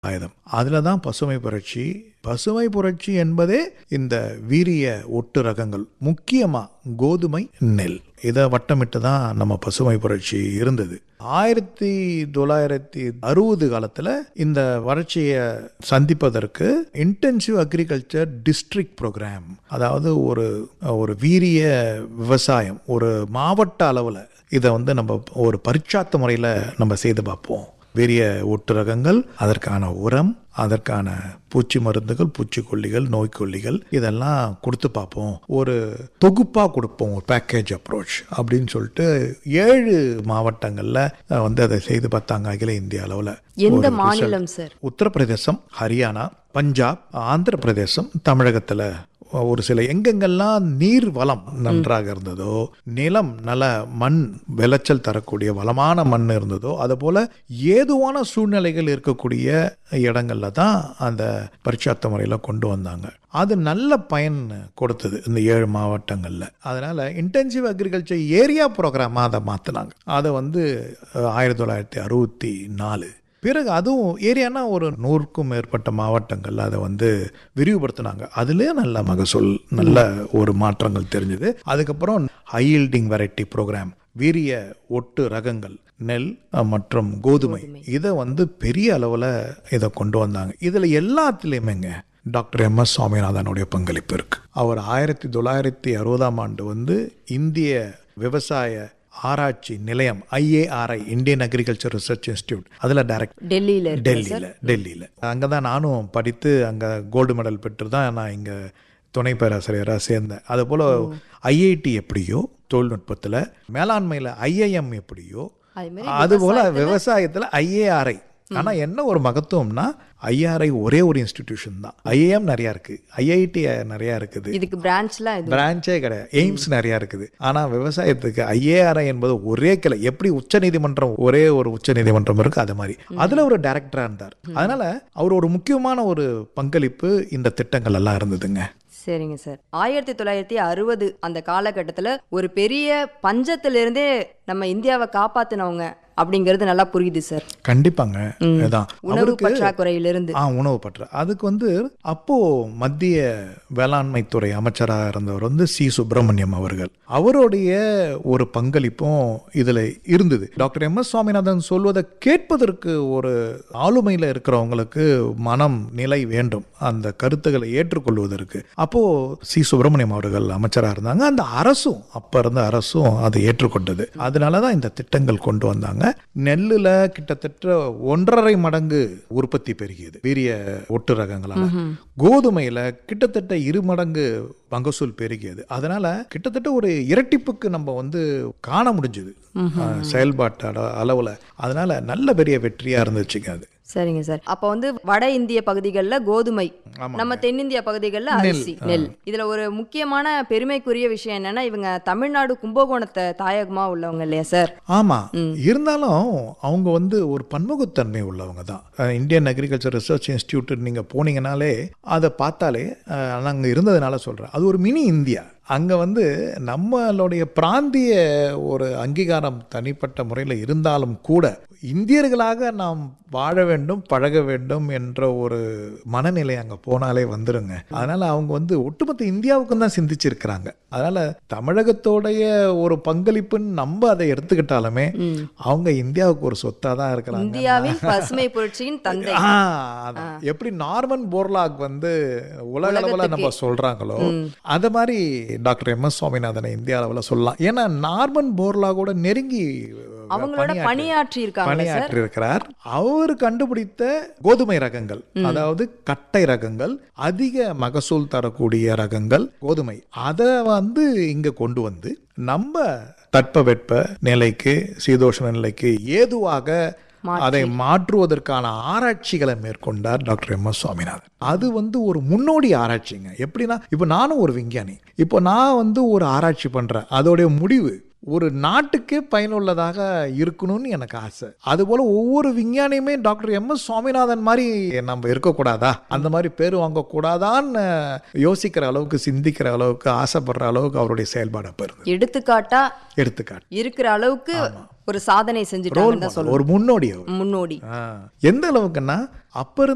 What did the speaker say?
ஆயுதம் அதில் தான் பசுமை புரட்சி பசுமை புரட்சி என்பதே இந்த வீரிய ஒட்டு ரகங்கள் முக்கியமாக கோதுமை நெல் இதை வட்டமிட்டு தான் நம்ம பசுமை புரட்சி இருந்தது ஆயிரத்தி தொள்ளாயிரத்தி அறுபது காலத்தில் இந்த வறட்சியை சந்திப்பதற்கு இன்டென்சிவ் அக்ரிகல்ச்சர் டிஸ்ட்ரிக்ட் ப்ரோக்ராம் அதாவது ஒரு ஒரு வீரிய விவசாயம் ஒரு மாவட்ட அளவில் இதை வந்து நம்ம ஒரு பரிச்சாத்த முறையில் நம்ம செய்து பார்ப்போம் வீரிய ஒட்டு ரகங்கள் அதற்கான உரம் அதற்கான பூச்சி மருந்துகள் பூச்சிக்கொல்லிகள் நோய்க்கொல்லிகள் இதெல்லாம் கொடுத்து பார்ப்போம் ஒரு தொகுப்பாக கொடுப்போம் ஒரு பேக்கேஜ் அப்ரோச் அப்படின்னு சொல்லிட்டு ஏழு மாவட்டங்களில் வந்து அதை செய்து பார்த்தாங்க அகில இந்திய அளவில் எந்த மாநிலம் சார் உத்தரப்பிரதேசம் ஹரியானா பஞ்சாப் ஆந்திர பிரதேசம் தமிழகத்தில் ஒரு சில எங்கெங்கெல்லாம் நீர் வளம் நன்றாக இருந்ததோ நிலம் நல்ல மண் விளைச்சல் தரக்கூடிய வளமான மண் இருந்ததோ அதுபோல ஏதுவான சூழ்நிலைகள் இருக்கக்கூடிய இடங்கள்ல தான் அந்த பரிச்சாத்த முறையில் கொண்டு வந்தாங்க அது நல்ல பயன் கொடுத்தது இந்த ஏழு மாவட்டங்களில் அதனால் இன்டென்சிவ் அக்ரிகல்ச்சர் ஏரியா ப்ரோக்ராமாக அதை மாற்றினாங்க அதை வந்து ஆயிரத்தி தொள்ளாயிரத்தி அறுபத்தி நாலு பிறகு அதுவும் ஏரியானா ஒரு நூறுக்கும் மேற்பட்ட மாவட்டங்கள் அதை வந்து விரிவுபடுத்தினாங்க அதுலேயே நல்ல மகசூல் நல்ல ஒரு மாற்றங்கள் தெரிஞ்சது அதுக்கப்புறம் ஹைல்டிங் வெரைட்டி ப்ரோக்ராம் வீரிய ஒட்டு ரகங்கள் நெல் மற்றும் கோதுமை இதை வந்து பெரிய அளவில் இதை கொண்டு வந்தாங்க இதில் எல்லாத்துலேயுமேங்க டாக்டர் எம் எஸ் சுவாமிநாதனுடைய பங்களிப்பு இருக்கு அவர் ஆயிரத்தி தொள்ளாயிரத்தி அறுபதாம் ஆண்டு வந்து இந்திய விவசாய ஆராய்ச்சி நிலையம் IARI Indian agriculture research institute அதில் டைரக்ட் டெல்லியில இருக்கு டெல்லியில் டெல்லியில் அங்கே தான் நானும் படித்து அங்கே கோல்டு மெடல் பெற்று தான் நான் இங்கே துணை பேராசிரியராக சேர்ந்தேன் அதுபோல் ஐஐடி எப்படியோ தொழில்நுட்பத்தில் மேலாண்மையில் ஐஐஎம் எப்படியோ அது மாதிரி அதுபோல் விவசாயத்தில் ஐஏஆர்ஐ ஆனால் என்ன ஒரு மகத்துவம்னா ஐஆர்ஐ ஒரே ஒரு இன்ஸ்டிடியூஷன் தான் ஐஏஎம் நிறையா இருக்குது ஐஐடி நிறையா இருக்குது இதுக்கு பிரான்ச்லாம் இது பிரான்ச்சே கிடையாது எய்ம்ஸ் நிறையா இருக்குது ஆனால் விவசாயத்துக்கு ஐஏஆர்ஐ என்பது ஒரே கிளை எப்படி உச்ச நீதிமன்றம் ஒரே ஒரு உச்ச நீதிமன்றம் இருக்கு அது மாதிரி அதில் ஒரு டைரக்டராக இருந்தார் அதனால அவர் ஒரு முக்கியமான ஒரு பங்களிப்பு இந்த திட்டங்கள் எல்லாம் இருந்ததுங்க சரிங்க சார் ஆயிரத்தி தொள்ளாயிரத்தி அறுபது அந்த காலகட்டத்தில் ஒரு பெரிய பஞ்சத்திலிருந்தே நம்ம இந்தியாவை காப்பாத்தினவங்க அப்படிங்கிறது நல்லா புரியுது சார் கண்டிப்பாங்க இதான் உணவு பற்றாக்குறையிலிருந்து ஆ உணவு பற்ற அதுக்கு வந்து அப்போ மத்திய வேளாண்மை துறை அமைச்சராக இருந்தவர் வந்து சி சுப்பிரமணியம் அவர்கள் அவருடைய ஒரு பங்களிப்பும் இதில் இருந்தது டாக்டர் எம் எஸ் சுவாமிநாதன் சொல்வதை கேட்பதற்கு ஒரு ஆளுமையில் இருக்கிறவங்களுக்கு மனம் நிலை வேண்டும் அந்த கருத்துக்களை ஏற்றுக்கொள்வதற்கு அப்போ சி சுப்பிரமணியம் அவர்கள் அமைச்சராக இருந்தாங்க அந்த அரசும் அப்போ இருந்த அரசும் அதை ஏற்றுக்கொண்டது அதனால தான் இந்த திட்டங்கள் கொண்டு வந்தாங்க நெல்லுல கிட்டத்தட்ட ஒன்றரை மடங்கு உற்பத்தி பெருகியது வீரிய ஒட்டு ரகங்களால கோதுமையில கிட்டத்தட்ட இரு மடங்கு மகசூல் பெருகியது அதனால கிட்டத்தட்ட ஒரு இரட்டிப்புக்கு நம்ம வந்து காண முடிஞ்சது செயல்பாட்டு அட- அளவுல அதனால நல்ல பெரிய வெற்றியா இருந்துச்சுங்க அது சரிங்க சார் அப்போ வந்து வட இந்திய பகுதிகளில் கோதுமை நம்ம தென்னிந்திய பகுதிகளில் அரிசி நெல் இதுல ஒரு முக்கியமான பெருமைக்குரிய விஷயம் என்னன்னா இவங்க தமிழ்நாடு கும்பகோணத்தை தாயகமா உள்ளவங்க இல்லையா சார் ஆமா இருந்தாலும் அவங்க வந்து ஒரு பன்முகத்தன்மை உள்ளவங்க தான் அஹ், இந்தியன் அக்ரிகல்ச்சர் ரிசர்ச் இன்ஸ்டியூட் நீங்க போனீங்கனாலே அதை பார்த்தாலே அஹ், நான் அங்க இருந்ததுனால சொல்றேன் அது ஒரு மினி இந்தியா அங்க வந்து நம்மளுடைய பிராந்திய ஒரு அங்கீகாரம் தனிப்பட்ட முறையில் இருந்தாலும் கூட இந்தியர்களாக நாம் வாழ வேண்டும் பழக வேண்டும் என்ற ஒரு மனநிலை அங்க போனாலே வந்துருங்க அதனால அவங்க வந்து ஒட்டுமொத்த இந்தியாவுக்கும் தான் சிந்திச்சிருக்கிறாங்க அதனால தமிழகத்தோடைய ஒரு பங்களிப்புன்னு நம்ம அதை எடுத்துக்கிட்டாலுமே அவங்க இந்தியாவுக்கு ஒரு சொத்தா தான் இருக்கிறாங்க இந்தியாவின் பசுமை புரட்சியின் தந்தை ஆ, அதான். எப்படி நார்மன் போர்லாக் வந்து உலக அளவுல நம்ம சொல்றாங்களோ அத மாதிரி டாக்டர் எம் எஸ் சுவாமிநாதனை இந்திய அளவுல சொல்லலாம் ஏன்னா நார்மன் போர்லாகோட நெருங்கி அவங்களோட பணியாற்றி இருக்காங்க பணியாற்றி இருக்கிறார் அவர் கண்டுபிடித்த கோதுமை ரகங்கள் அதாவது கட்டை ரகங்கள் அதிக மகசூல் தரக்கூடிய ரகங்கள் கோதுமை அதை வந்து இங்க கொண்டு வந்து நம்ம தட்பவெட்ப நிலைக்கு சீதோஷண நிலைக்கு ஏதுவாக அதை மாற்றுவதற்கான ஆராய்ச்சிகளை மேற்கொண்டார் டாக்டர் எம் எஸ் சுவாமிநாதன் அது வந்து ஒரு முன்னோடி ஆராய்ச்சிங்க எப்படின்னா இப்போ நானும் ஒரு விஞ்ஞானி இப்போ நான் வந்து ஒரு ஆராய்ச்சி பண்றேன் அதோடைய முடிவு ஒரு நாட்டுக்கே பயனுள்ளதாக இருக்கணும்னு எனக்கு ஆசை அதுபோல ஒவ்வொரு விஞ்ஞானியுமே டாக்டர் எம் எஸ் சுவாமிநாதன் மாதிரி நம்ம இருக்கக்கூடாதா அந்த மாதிரி பேர் வாங்கக்கூடாதான்னு யோசிக்கிற அளவுக்கு சிந்திக்கிற அளவுக்கு ஆசைப்படுற அளவுக்கு அவருடைய செயல்பாடு அப்போ இருந்தது எடுத்துக்காட்டா எடுத்துக்காட்டு இருக்கிற அளவுக்கு ஒரு சாதனை செஞ்சுட்டாங்கன்னு தான் ஒரு முன்னோடி அவர் முன்னோடி ஆ. எந்த அளவுக்குன்னா அப்ப இருந்த